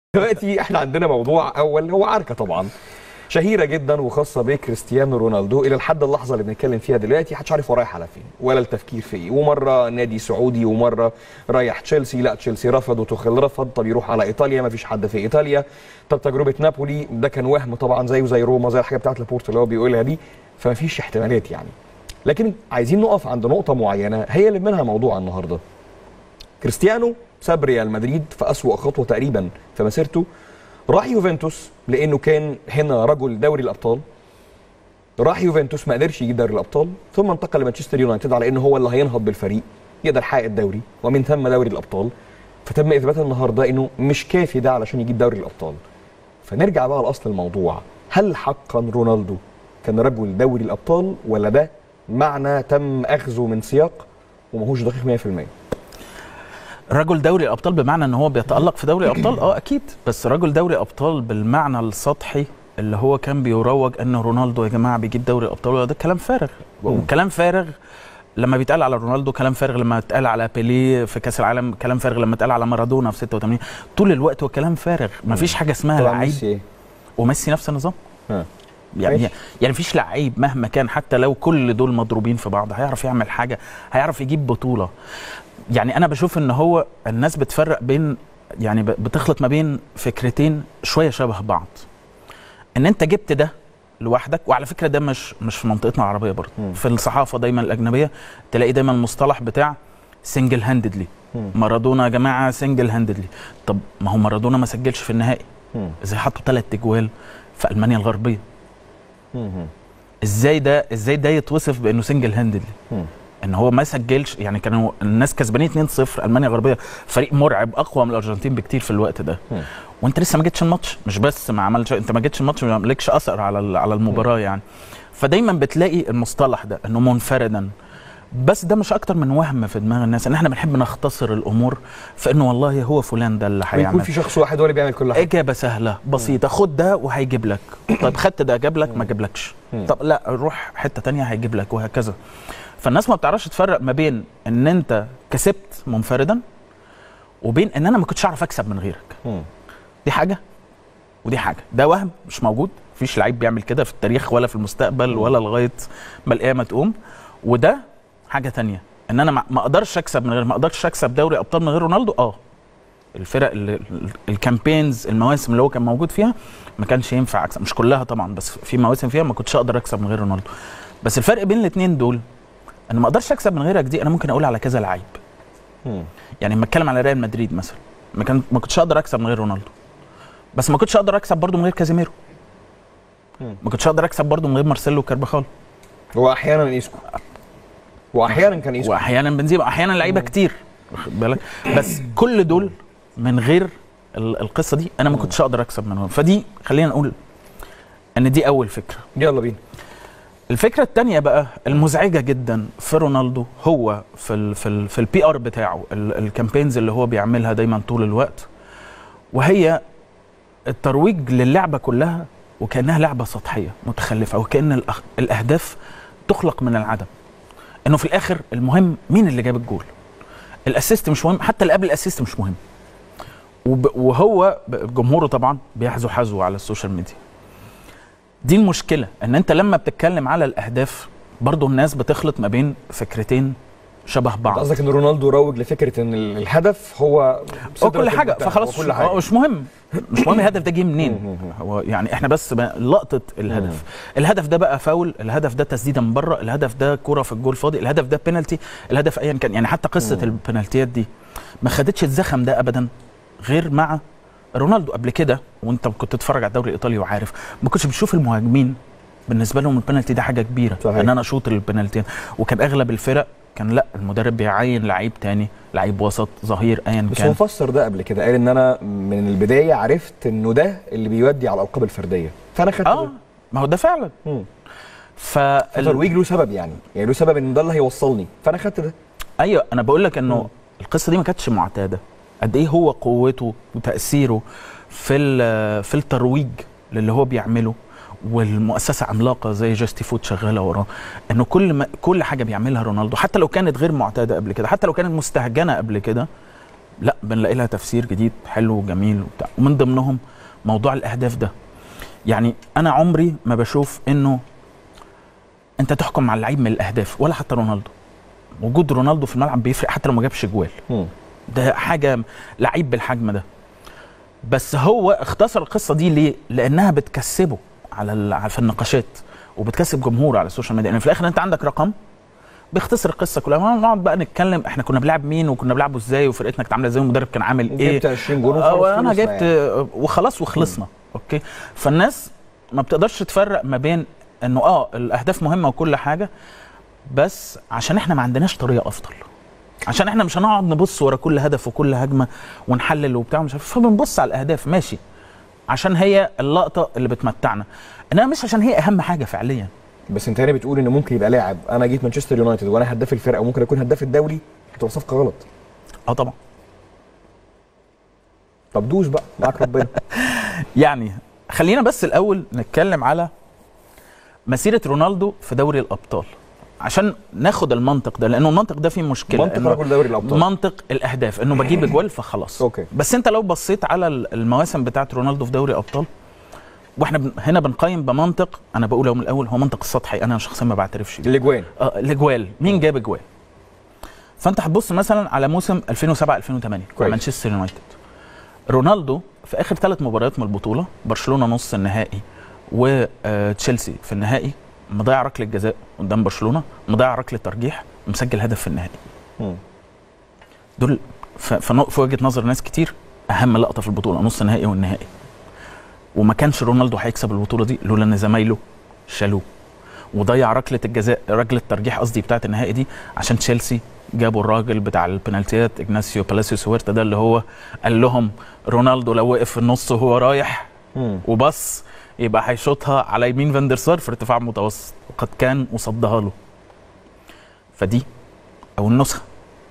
دلوقتي احنا عندنا موضوع اول هو عركه طبعا شهيره جدا وخاصه بكريستيانو رونالدو الى لحد اللحظه اللي بنتكلم فيها دلوقتي محدش عارف هو رايح على فين ولا التفكير في ايه ومره نادي سعودي ومره رايح تشيلسي لا تشيلسي رفض وتوخيل رفض طب يروح على ايطاليا ما فيش حد في ايطاليا طب تجربه نابولي ده كان وهم طبعا زيه زي روما زي الحاجه بتاعت لابورت اللي هو بيقولها دي فما فيش احتمالات يعني لكن عايزين نقف عند نقطه معينه هي اللي منها موضوع النهارده كريستيانو ساب ريال مدريد في أسوأ خطوة تقريبا في مسيرته راح يوفنتوس لأنه كان هنا رجل دوري الأبطال راح يوفنتوس ما قدرش يجيب دوري الأبطال ثم انتقل لمانشستر يونايتد على أنه هو اللي هينهض بالفريق يقدر يحقق الدوري ومن ثم دوري الأبطال فتم إثبات النهاردة أنه مش كافي ده علشان يجيب دوري الأبطال فنرجع بقى لأصل الموضوع هل حقا رونالدو كان رجل دوري الأبطال ولا ده معنى تم أخذه من سياق وماهوش دقيق 100% رجل دوري الابطال بمعنى ان هو بيتالق في دوري الابطال اه اكيد بس رجل دوري ابطال بالمعنى السطحي اللي هو كان بيروج ان رونالدو يا جماعه بيجيب دوري الابطال ده كلام فارغ وكلام فارغ لما بيتقال على رونالدو كلام فارغ لما اتقال على بيليه في كاس العالم كلام فارغ لما اتقال على مارادونا في 86 طول الوقت هو كلام فارغ مفيش حاجه اسمها طبعا لعيب ميسي إيه؟ وميسي نفس النظام ها. يعني ماشي. يعني مفيش لعيب مهما كان حتى لو كل دول مضروبين في بعض هيعرف يعمل حاجه هيعرف يجيب بطوله يعني انا بشوف ان هو الناس بتفرق بين يعني ب- بتخلط ما بين فكرتين شويه شبه بعض ان انت جبت ده لوحدك وعلى فكره ده مش مش في منطقتنا العربيه برضه مم. في الصحافه دايما الاجنبيه تلاقي دايما المصطلح بتاع سنجل هانددلي مم. مارادونا يا جماعه سنجل هانددلي طب ما هو مارادونا ما سجلش في النهائي مم. ازاي حطوا ثلاث اجوال في المانيا الغربيه مم. ازاي ده ازاي ده يتوصف بانه سنجل هانددلي مم. ان هو ما سجلش يعني كانوا الناس كسبانين 2-0 المانيا الغربيه فريق مرعب اقوى من الارجنتين بكتير في الوقت ده مم. وانت لسه ما جيتش الماتش مش بس ما عملش انت ما جيتش الماتش ما لكش اثر على ال- على المباراه يعني فدايما بتلاقي المصطلح ده انه منفردا بس ده مش اكتر من وهم في دماغ الناس ان احنا بنحب نختصر الامور في انه والله هو فلان ده اللي ويكون هيعمل في شخص واحد هو اللي بيعمل كل حاجه اجابه سهله بسيطه خد ده وهيجيب لك طب خدت ده جاب لك ما جابلكش مم. طب لا روح حته تانية هيجيب لك وهكذا فالناس ما بتعرفش تفرق ما بين ان انت كسبت منفردا وبين ان انا ما كنتش اعرف اكسب من غيرك مم. دي حاجه ودي حاجه ده وهم مش موجود مفيش لعيب بيعمل كده في التاريخ ولا في المستقبل ولا لغايه ما القيامه تقوم وده حاجه تانية ان انا ما ما اقدرش اكسب من غير ما اقدرش اكسب دوري ابطال من غير رونالدو اه الفرق اللي ال- الكامبينز المواسم اللي هو كان موجود فيها ما كانش ينفع اكسب مش كلها طبعا بس في مواسم فيها ما كنتش اقدر اكسب من غير رونالدو بس الفرق بين الاثنين دول انا ما اقدرش اكسب من غيرك دي انا ممكن اقول على كذا لعيب مم. يعني لما اتكلم على ريال مدريد مثلا ما كان ما كنتش اقدر اكسب من غير رونالدو بس ما كنتش اقدر اكسب برضو من غير كازيميرو مم. ما كنتش اقدر اكسب برضو من غير مارسيلو كارباخال واحيانا ايسكو واحيانا كان ايسكو واحيانا بنزيما احيانا لعيبه كتير واخد بالك بس كل دول من غير ال- القصه دي انا ما كنتش اقدر اكسب منهم فدي خلينا نقول ان دي اول فكره يلا بينا الفكره الثانيه بقى المزعجه جدا في رونالدو هو في ال في ال في البي ار بتاعه ال- الكامبينز اللي هو بيعملها دايما طول الوقت وهي الترويج للعبه كلها وكانها لعبه سطحيه متخلفه وكان الأخ- الاهداف تخلق من العدم انه في الاخر المهم مين اللي جاب الجول الاسيست مش مهم حتى اللي قبل الاسيست مش مهم وب- وهو ب- جمهوره طبعا بيحذو حذو على السوشيال ميديا دي المشكله ان انت لما بتتكلم على الاهداف برضو الناس بتخلط ما بين فكرتين شبه انت بعض قصدك ان رونالدو روج لفكره ان ال- الهدف هو هو صدر كل حاجه المنتهى، فخلاص هو كل حاجه هو مش مهم مش مهم الهدف ده جه مم. منين هو يعني احنا بس بقى لقطه الهدف الهدف ده بقى فاول الهدف ده تسديده من بره الهدف ده كره في الجول فاضي الهدف ده بينالتي الهدف ايا كان يعني حتى قصه مم. البنالتيات دي ما خدتش الزخم ده ابدا غير مع رونالدو قبل كده وانت كنت تتفرج على الدوري الايطالي وعارف ما كنتش بتشوف المهاجمين بالنسبه لهم البنالتي ده حاجه كبيره صحيح. ان انا اشوط البنالتيات وكان اغلب الفرق كان لا المدرب بيعين لعيب تاني لعيب وسط ظهير ايا بس هو كان فسر ده قبل كده قال ان انا من البدايه عرفت انه ده اللي بيودي على الالقاب الفرديه فانا خدت اه ده ما هو ده فعلا مم. ف فترويج له سبب يعني يعني له سبب ان ده اللي هيوصلني فانا خدت ده ايوه انا بقول لك انه مم. القصه دي ما كانتش معتاده قد ايه هو قوته وتاثيره في ال- في الترويج للي هو بيعمله والمؤسسه عملاقه زي جاستي فود شغاله وراه انه كل ما كل حاجه بيعملها رونالدو حتى لو كانت غير معتاده قبل كده حتى لو كانت مستهجنه قبل كده لا بنلاقي لها تفسير جديد حلو وجميل وبتاع ومن ضمنهم موضوع الاهداف ده يعني انا عمري ما بشوف انه انت تحكم على اللعيب من الاهداف ولا حتى رونالدو وجود رونالدو في الملعب بيفرق حتى لو ما جابش جوال مم. ده حاجه لعيب بالحجم ده بس هو اختصر القصه دي ليه لانها بتكسبه على ال- على- في النقاشات وبتكسب جمهور على السوشيال ميديا يعني في الاخر انت عندك رقم بيختصر القصه كلها ما نقعد بقى نتكلم احنا كنا بنلعب مين وكنا بنلعبه ازاي وفرقتنا كانت عامله ازاي والمدرب كان عامل ايه جبت 20 جول آه، وخلاص انا خلصنا جبت يعني. آه، وخلاص وخلصنا اوكي فالناس ما بتقدرش تفرق ما بين انه اه الاهداف مهمه وكل حاجه بس عشان احنا ما عندناش طريقه افضل عشان احنا مش هنقعد نبص ورا كل هدف وكل هجمه ونحلل وبتاع مش عارف فبنبص على الاهداف ماشي عشان هي اللقطه اللي بتمتعنا انما مش عشان هي اهم حاجه فعليا بس انت هنا بتقول ان ممكن يبقى لاعب انا جيت مانشستر يونايتد وانا هداف الفرقه وممكن اكون هداف الدوري هتبقى صفقه غلط اه طبعا طب دوس بقى معاك ربنا يعني خلينا بس الاول نتكلم على مسيره رونالدو في دوري الابطال عشان ناخد المنطق ده لانه المنطق ده فيه مشكله منطق إنه رجل دوري الابطال منطق الاهداف انه بجيب اجوال فخلاص أوكي. بس انت لو بصيت على ال- المواسم بتاعت رونالدو في دوري الابطال واحنا بن هنا بنقيم بمنطق انا بقوله من الاول هو منطق السطحي انا شخصيا ما بعترفش بيه الاجوان آه، الاجوال مين جاب اجوال فانت هتبص مثلا على موسم 2007 2008 مع كويس. مانشستر يونايتد رونالدو في اخر ثلاث مباريات من البطوله برشلونه نص النهائي وتشيلسي في النهائي مضيع ركله جزاء قدام برشلونه مضيع ركله ترجيح ومسجل هدف في النهائي مم. دول ف- في نق- في وجهه نظر ناس كتير اهم لقطه في البطوله نص النهائي والنهائي وما كانش رونالدو هيكسب البطوله دي لولا ان زمايله شالوه وضيع ركله الجزاء ركله الترجيح قصدي بتاعه النهائي دي عشان تشيلسي جابوا الراجل بتاع البنالتيات اجناسيو بالاسيوس هويرتا ده اللي هو قال لهم رونالدو لو وقف في النص وهو رايح مم. وبص يبقى هيشوطها على يمين فاندر سار في ارتفاع متوسط وقد كان وصدها له فدي او النسخه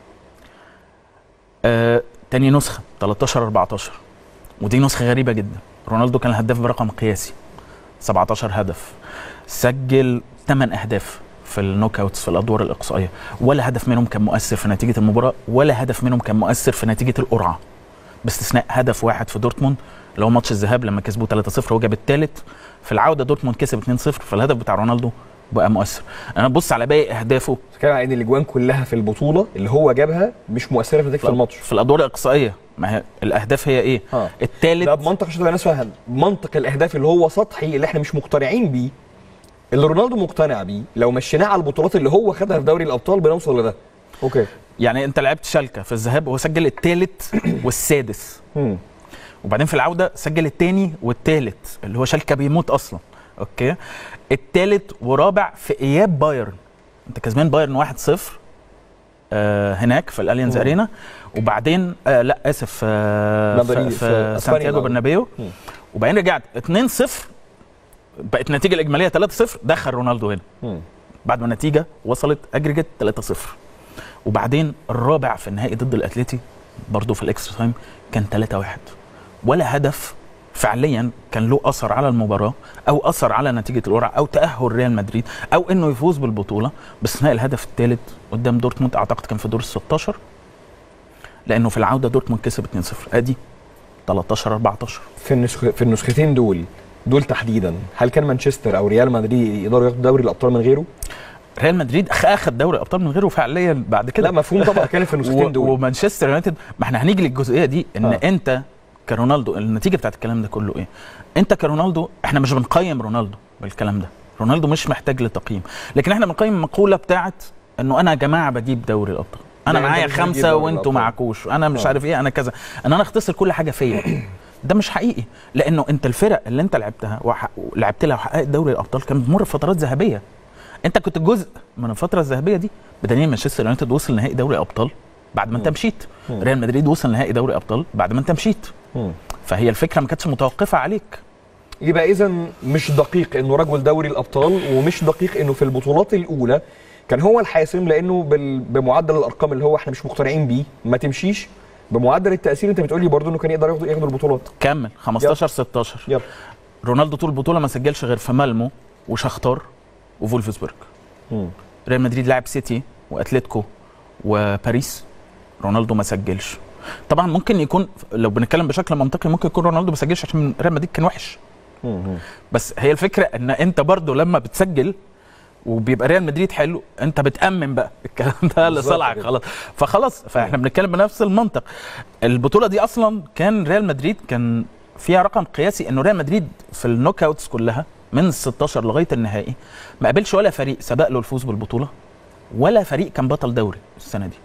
آه تاني نسخه 13 14 ودي نسخه غريبه جدا رونالدو كان الهداف برقم قياسي 17 هدف سجل 8 اهداف في النوك اوتس في الادوار الاقصائيه ولا هدف منهم كان مؤثر في نتيجه المباراه ولا هدف منهم كان مؤثر في نتيجه القرعه باستثناء هدف واحد في دورتموند اللي هو ماتش الذهاب لما كسبوه 3-0 هو جاب الثالث في العوده دورتموند كسب 2-0 فالهدف بتاع رونالدو بقى مؤثر انا ببص على باقي اهدافه بتتكلم على ان الاجوان كلها في البطوله اللي هو جابها مش مؤثره في نتيجه الماتش في الادوار الاقصائيه ما هي الاهداف هي ايه اه الثالث ده بمنطق عشان تبقى الناس فاهم منطق الاهداف اللي هو سطحي اللي احنا مش مقتنعين بيه اللي رونالدو مقتنع بيه لو مشيناه على البطولات اللي هو خدها في دوري الابطال بنوصل لده اوكي يعني انت لعبت شالكه في الذهاب هو سجل الثالث والسادس مم. وبعدين في العوده سجل الثاني والثالث اللي هو شالكه بيموت اصلا اوكي الثالث ورابع في اياب بايرن انت كسبان بايرن 1-0 آه هناك في الاليانز مم. ارينا وبعدين آه لا اسف آه لا، في, بري- في, في أسبانيا سانتياغو الأول. برنابيو مم. وبعدين رجعت 2-0 بقت النتيجه الاجماليه 3-0 دخل رونالدو هنا مم. بعد ما النتيجه وصلت اجريجيت 3-0 وبعدين الرابع في النهائي ضد الاتليتي برضه في الاكسترا تايم كان 3-1 ولا هدف فعليا كان له اثر على المباراه او اثر على نتيجه القرعه او تاهل ريال مدريد او انه يفوز بالبطوله باستثناء الهدف الثالث قدام دورتموند اعتقد كان في دور ال 16 لانه في العوده دورتموند كسب 2-0 ادي 13 14 في النسخ في النسختين دول دول تحديدا هل كان مانشستر او ريال مدريد يقدروا ياخدوا دوري الابطال من غيره؟ ريال مدريد أخ- اخذ دوري ابطال من غيره فعليا بعد كده لا مفهوم طبعا كان في النسختين و- دول ومانشستر يونايتد ما احنا هنيجي للجزئيه دي ان آه. آه. انت كرونالدو النتيجه بتاعت الكلام ده كله ايه؟ انت كرونالدو احنا مش بنقيم رونالدو بالكلام ده رونالدو مش محتاج لتقييم لكن احنا بنقيم المقوله بتاعت انه انا يا جماعه بجيب دوري الابطال انا لا، أنت معايا مش بتجيب خمسه دوري وانتوا الأبطال. معكوش انا مش آه. عارف ايه انا كذا ان انا اختصر كل حاجه فيا ده مش حقيقي لانه انت الفرق اللي انت لعبتها وح- ولعبت لها وحققت دوري الابطال كانت بتمر بفترات ذهبيه انت كنت جزء من الفتره الذهبيه دي بدليل مانشستر يونايتد وصل نهائي دوري ابطال بعد ما انت مم. مشيت مم. ريال مدريد وصل نهائي دوري ابطال بعد ما انت مشيت مم. فهي الفكره ما كانتش متوقفه عليك يبقى اذا مش دقيق انه رجل دوري الابطال ومش دقيق انه في البطولات الاولى كان هو الحاسم لانه بال... بمعدل الارقام اللي هو احنا مش مقتنعين بيه ما تمشيش بمعدل التاثير انت بتقولي برضه انه كان يقدر ياخد ياخد البطولات كمل 15 16 يلا رونالدو طول البطوله ما سجلش غير في مالمو وشختار وفولفسبورج مم. ريال مدريد لعب سيتي واتلتيكو وباريس رونالدو ما سجلش طبعا ممكن يكون لو بنتكلم بشكل منطقي ممكن يكون رونالدو ما سجلش عشان ريال مدريد كان وحش بس هي الفكره ان انت برضو لما بتسجل وبيبقى ريال مدريد حلو انت بتامن بقى الكلام ده بالظبط لصالحك كده. خلاص فخلاص فاحنا بنتكلم بنفس المنطق البطوله دي اصلا كان ريال مدريد كان فيها رقم قياسي انه ريال مدريد في النوك اوتس كلها من ال 16 لغايه النهائي ما قابلش ولا فريق سبق له الفوز بالبطوله ولا فريق كان بطل دوري السنه دي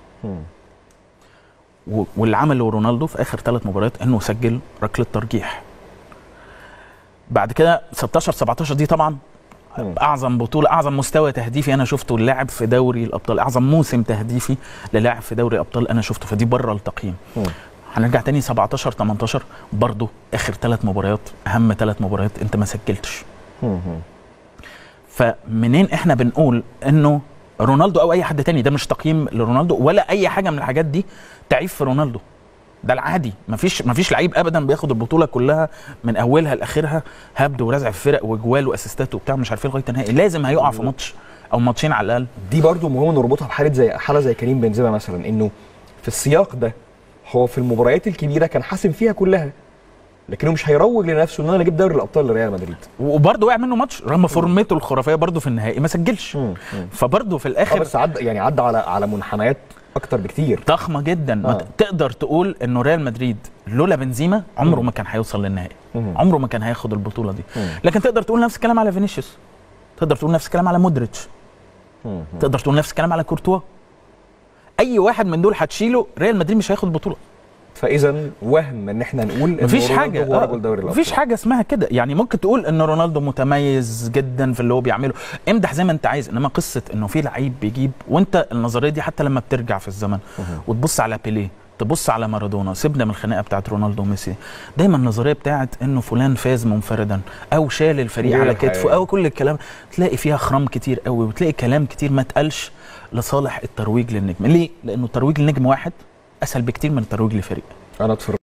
و- واللي عمله رونالدو في اخر ثلاث مباريات انه سجل ركله ترجيح بعد كده 16 17 دي طبعا مم. اعظم بطوله اعظم مستوى تهديفي انا شفته اللاعب في دوري الابطال اعظم موسم تهديفي للاعب في دوري الابطال انا شفته فدي بره التقييم مم. هنرجع تاني 17 18 برضه اخر ثلاث مباريات اهم ثلاث مباريات انت ما سجلتش فمنين احنا بنقول انه رونالدو او اي حد تاني ده مش تقييم لرونالدو ولا اي حاجه من الحاجات دي تعيب في رونالدو ده العادي مفيش مفيش لعيب ابدا بياخد البطوله كلها من اولها لاخرها هبد ورزع في فرق وجوال واسيستات وبتاع مش عارف ايه لغايه النهائي لازم هيقع في ماتش او ماتشين على الاقل دي برضو مهم نربطها بحاله زي حاله زي كريم بنزيما مثلا انه في السياق ده هو في المباريات الكبيره كان حاسم فيها كلها لكنه مش هيروج لنفسه ان انا اجيب دوري الابطال لريال مدريد وبرضه وقع منه ماتش رغم فورمته الخرافيه برضه في النهائي ما سجلش فبرضه في اه الاخر بس عدى يعني عدى على على منحنيات اكتر بكتير ضخمه جدا ما آه. ت- تقدر تقول انه ريال مدريد لولا بنزيما عمره مم. ما كان هيوصل للنهائي مم. عمره ما كان هياخد البطوله دي مم. لكن تقدر تقول نفس الكلام على فينيسيوس تقدر تقول نفس الكلام على مودريتش مم. تقدر تقول نفس الكلام على كورتوا اي واحد من دول هتشيله ريال مدريد مش هياخد البطوله فاذا وهم ان احنا نقول ان مفيش رونالدو حاجه هو آه، رجل دوري الابطال مفيش حاجه اسمها كده يعني ممكن تقول ان رونالدو متميز جدا في اللي هو بيعمله امدح زي ما انت عايز انما قصه انه في لعيب بيجيب وانت النظريه دي حتى لما بترجع في الزمن مهم. وتبص على بيليه تبص على مارادونا سيبنا من الخناقه بتاعت رونالدو وميسي دايما النظريه بتاعت انه فلان فاز منفردا او شال الفريق غير على الحقيقة. كتفه او كل الكلام تلاقي فيها خرام كتير قوي وتلاقي كلام كتير ما اتقالش لصالح الترويج للنجم ليه لانه الترويج لنجم واحد اسهل بكتير من الترويج لفريق انا اتفرجت